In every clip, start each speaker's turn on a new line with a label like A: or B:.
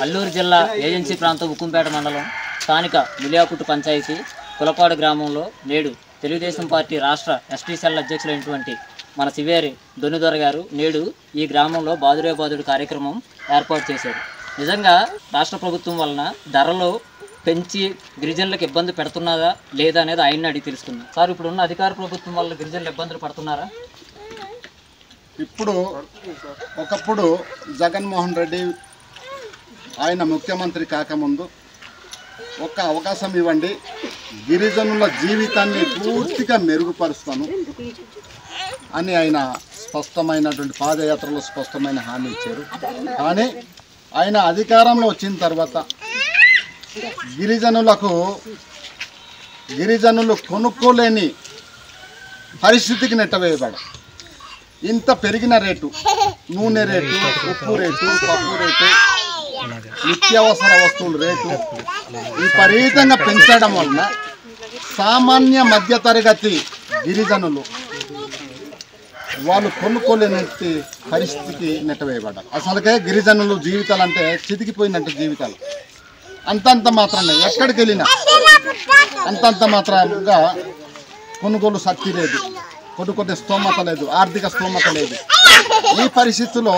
A: అల్లూరు జిల్లా ఏజెన్సీ ప్రాంతం ఉక్కుంపేట మండలం స్థానిక ములియాకుట్టు పంచాయతీ కులపాడు గ్రామంలో నేడు తెలుగుదేశం పార్టీ రాష్ట్ర ఎస్టీ సెల్ అధ్యక్షులైనటువంటి మన శివేరి దొన్నుదొర గారు నేడు ఈ గ్రామంలో బాదురే బాదుడు కార్యక్రమం ఏర్పాటు చేశారు నిజంగా రాష్ట్ర ప్రభుత్వం వలన ధరలు పెంచి గిరిజనులకు ఇబ్బంది పెడుతున్నారా లేదా అనేది ఆయన్ని అడిగి తెలుసుకుందాం సార్ ఇప్పుడు ఉన్న అధికార ప్రభుత్వం వల్ల గిరిజనులు ఇబ్బందులు పడుతున్నారా
B: ఇప్పుడు ఒకప్పుడు జగన్మోహన్ రెడ్డి ఆయన ముఖ్యమంత్రి కాకముందు ఒక్క అవకాశం ఇవ్వండి గిరిజనుల జీవితాన్ని పూర్తిగా మెరుగుపరుస్తాను అని ఆయన స్పష్టమైనటువంటి పాదయాత్రలో స్పష్టమైన హామీ ఇచ్చారు కానీ ఆయన అధికారంలో వచ్చిన తర్వాత గిరిజనులకు గిరిజనులు కొనుక్కోలేని పరిస్థితికి నెట్టవేయబడ ఇంత పెరిగిన రేటు నూనె రేటు ఉప్పు రేటు పప్పు రేటు నిత్యావసర వస్తువుల రేటు విపరీతంగా పెంచడం వలన సామాన్య మధ్యతరగతి గిరిజనులు వాళ్ళు కొనుక్కోలేని పరిస్థితికి నెట్టవేయబడ్డారు అసలుకే గిరిజనులు జీవితాలు అంటే చితికిపోయినట్టు జీవితాలు అంతంత మాత్రమే ఎక్కడికి వెళ్ళినా అంతంత మాత్రంగా కొనుగోలు శక్తి లేదు కొనుక్కునే స్తోమత లేదు ఆర్థిక స్తోమత లేదు ఈ పరిస్థితిలో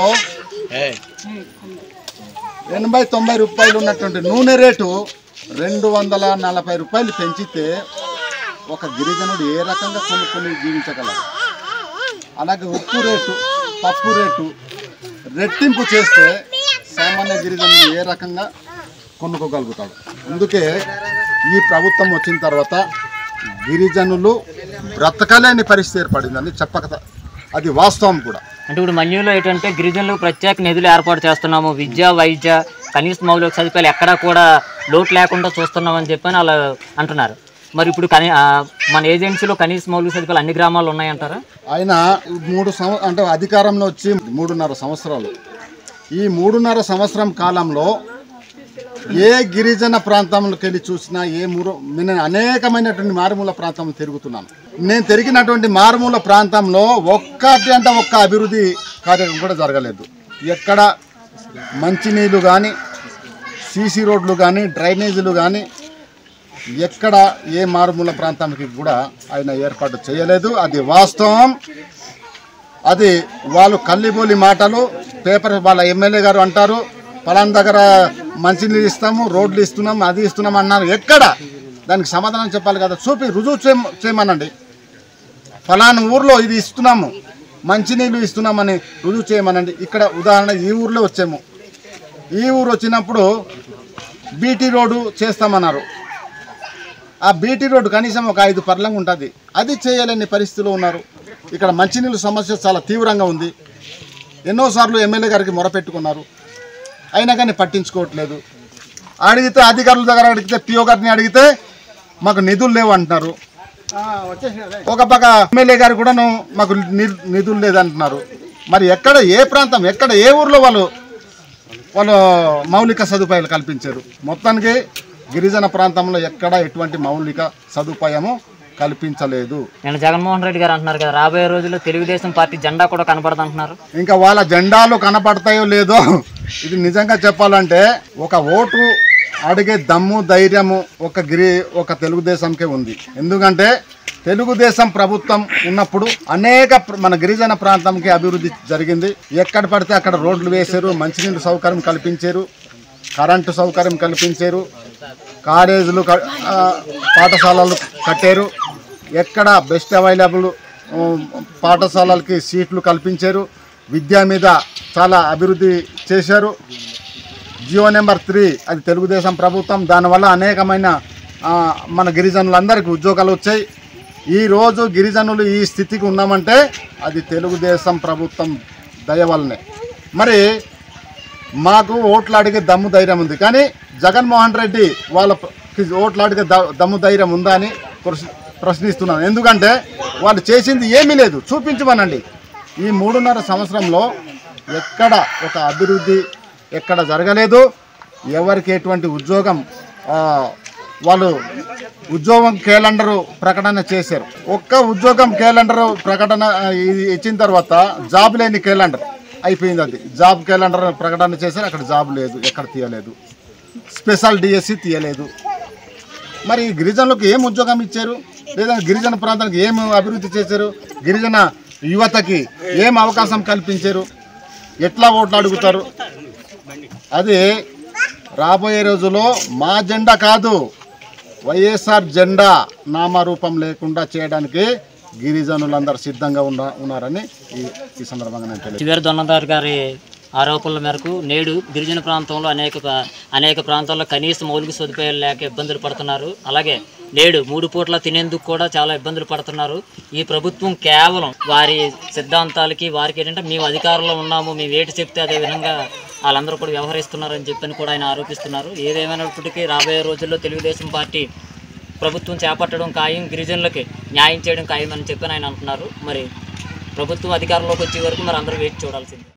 B: ఎనభై తొంభై రూపాయలు ఉన్నటువంటి నూనె రేటు రెండు వందల నలభై రూపాయలు పెంచితే ఒక గిరిజనుడు ఏ రకంగా కొనుక్కొని జీవించగలరు అలాగే ఉప్పు రేటు పప్పు రేటు రెట్టింపు చేస్తే సామాన్య గిరిజనుడు ఏ రకంగా కొనుక్కోగలుగుతాడు అందుకే ఈ ప్రభుత్వం వచ్చిన తర్వాత గిరిజనులు బ్రతకలేని పరిస్థితి ఏర్పడిందని చెప్పక త- అది వాస్తవం కూడా
A: అంటే ఇప్పుడు మన్యంలో ఏంటంటే గిరిజనులకు ప్రత్యేక నిధులు ఏర్పాటు చేస్తున్నాము విద్య వైద్య కనీస మౌలిక సదుపాయాలు ఎక్కడా కూడా లోటు లేకుండా చూస్తున్నామని చెప్పని అలా అంటున్నారు మరి ఇప్పుడు కనీ ఆ, మన ఏజెన్సీలో కనీస మౌలిక సదుపాయాలు అన్ని గ్రామాల్లో ఉన్నాయంటారా
B: ఆయన మూడు సంవ అంటే అధికారంలో వచ్చి మూడున్నర సంవత్సరాలు ఈ మూడున్నర సంవత్సరం కాలంలో ఏ గిరిజన ప్రాంతంలోకి వెళ్ళి చూసినా ఏ మూడు నేను అనేకమైనటువంటి మారుమూల ప్రాంతం తిరుగుతున్నాను నేను తిరిగినటువంటి మారుమూల ప్రాంతంలో ఒక్కటి అంటే ఒక్క అభివృద్ధి కార్యక్రమం కూడా జరగలేదు ఎక్కడ మంచినీళ్ళు కానీ సీసీ రోడ్లు కానీ డ్రైనేజీలు కానీ ఎక్కడ ఏ మారుమూల ప్రాంతానికి కూడా ఆయన ఏర్పాటు చేయలేదు అది వాస్తవం అది వాళ్ళు కల్లిబోలి మాటలు పేపర్ వాళ్ళ ఎమ్మెల్యే గారు అంటారు పలానా దగ్గర మంచినీళ్ళు ఇస్తాము రోడ్లు ఇస్తున్నాం అది ఇస్తున్నాం అన్నారు ఎక్కడ దానికి సమాధానం చెప్పాలి కదా చూపి రుజువు చేయ- చేయమనండి ఫలానా ఊర్లో ఇది ఇస్తున్నాము మంచినీళ్ళు ఇస్తున్నామని రుజువు చేయమనండి ఇక్కడ ఉదాహరణ ఈ ఊర్లో వచ్చాము ఈ ఊరు వచ్చినప్పుడు బీటీ రోడ్డు చేస్తామన్నారు ఆ బీటీ రోడ్డు కనీసం ఒక ఐదు పర్లంగా ఉంటుంది అది చేయలేని పరిస్థితిలో ఉన్నారు ఇక్కడ మంచినీళ్ళ సమస్య చాలా తీవ్రంగా ఉంది ఎన్నోసార్లు ఎమ్మెల్యే గారికి మొరపెట్టుకున్నారు అయినా కానీ పట్టించుకోవట్లేదు అడిగితే అధికారుల దగ్గర అడిగితే పిఓ గారిని అడిగితే మాకు నిధులు లేవు అంటున్నారు ఒక పక్క ఎమ్మెల్యే గారు కూడాను మాకు ని- నిధులు లేదంటున్నారు మరి ఎక్కడ ఏ ప్రాంతం ఎక్కడ ఏ ఊర్లో వాళ్ళు వాళ్ళు మౌలిక సదుపాయాలు కల్పించారు మొత్తానికి గిరిజన ప్రాంతంలో ఎక్కడ ఎటువంటి మౌలిక సదుపాయము కల్పించలేదు
A: నేను జగన్మోహన్ రెడ్డి గారు అంటున్నారు కదా రాబోయే రోజుల్లో తెలుగుదేశం పార్టీ జెండా కూడా కనపడదు అంటున్నారు
B: ఇంకా వాళ్ళ జెండాలు కనపడతాయో లేదో ఇది నిజంగా చెప్పాలంటే ఒక ఓటు అడిగే దమ్ము ధైర్యము ఒక గిరి ఒక తెలుగుదేశంకే ఉంది ఎందుకంటే తెలుగుదేశం ప్రభుత్వం ఉన్నప్పుడు అనేక ప్ర- మన గిరిజన ప్రాంతంకి అభివృద్ధి జరిగింది ఎక్కడ పడితే అక్కడ రోడ్లు వేశారు మంచినీళ్ళు సౌకర్యం కల్పించారు కరెంటు సౌకర్యం కల్పించారు కాలేజీలు క- ఆ, పాఠశాలలు కట్టారు ఎక్కడ బెస్ట్ అవైలబుల్ ఉమ్, పాఠశాలలకి సీట్లు కల్పించారు విద్య మీద చాలా అభివృద్ధి చేశారు జియో నెంబర్ త్రీ అది తెలుగుదేశం ప్రభుత్వం దానివల్ల అనేకమైన ఆ, మన గిరిజనులందరికీ ఉద్యోగాలు వచ్చాయి ఈరోజు గిరిజనులు ఈ స్థితికి ఉన్నామంటే అది తెలుగుదేశం ప్రభుత్వం దయ వల్లనే మరి మాకు ఓట్లు అడిగే దమ్ము ధైర్యం ఉంది కానీ జగన్మోహన్ రెడ్డి వాళ్ళకి ఓట్లు అడిగే ద- దమ్ము ధైర్యం ఉందా అని ప్రశ్న- ప్రశ్నిస్తున్నాను ఎందుకంటే వాళ్ళు చేసింది ఏమీ లేదు చూపించమనండి ఈ మూడున్నర సంవత్సరంలో ఎక్కడ ఒక అభివృద్ధి ఎక్కడ జరగలేదు ఎవరికి ఎటువంటి ఉద్యోగం ఆ, వాళ్ళు ఉద్యోగం క్యాలెండరు ప్రకటన చేశారు ఒక్క ఉద్యోగం క్యాలెండరు ప్రకటన ఆ, ఇది ఇచ్చిన తర్వాత జాబ్ లేని క్యాలెండర్ అయిపోయింది అది జాబ్ క్యాలెండర్ ప్రకటన చేశారు అక్కడ జాబ్ లేదు ఎక్కడ తీయలేదు స్పెషల్ డిఎస్సి తీయలేదు మరి గిరిజనులకు ఏం ఉద్యోగం ఇచ్చారు లేదా గిరిజన ప్రాంతానికి ఏం అభివృద్ధి చేశారు గిరిజన యువతకి ఏం అవకాశం కల్పించారు ఎట్లా ఓట్లు అడుగుతారు అది రాబోయే రోజుల్లో మా జెండా కాదు వైఎస్ఆర్ జెండా నామరూపం లేకుండా చేయడానికి గిరిజనులందరూ సిద్ధంగా ఉన్న ఉన్నారని ఈ ఈ సందర్భంగా నేను తెలియజేస్తున్నాను.
A: చివరి దొన్నదారు గారి ఆరోపణల మేరకు నేడు గిరిజన ప్రాంతంలో అనేక ప్ర- అనేక ప్రాంతాల్లో కనీస మౌలిక సదుపాయాలు లేక ఇబ్బందులు పడుతున్నారు అలాగే నేడు మూడు పూట్ల తినేందుకు కూడా చాలా ఇబ్బందులు పడుతున్నారు ఈ ప్రభుత్వం కేవలం వారి సిద్ధాంతాలకి వారికి ఏంటంటే మేము అధికారంలో ఉన్నాము మేము ఏటి చెప్తే అదే విధంగా వాళ్ళందరూ కూడా వ్యవహరిస్తున్నారని చెప్పని కూడా ఆయన ఆరోపిస్తున్నారు ఏదేమైనప్పటికీ రాబోయే రోజుల్లో తెలుగుదేశం పార్టీ ప్రభుత్వం చేపట్టడం ఖాయం గిరిజనులకి న్యాయం చేయడం ఖాయం అని చెప్పని ఆయన అంటున్నారు మరి ప్రభుత్వం అధికారంలోకి వచ్చే వరకు మరి అందరూ వేచి చూడాల్సింది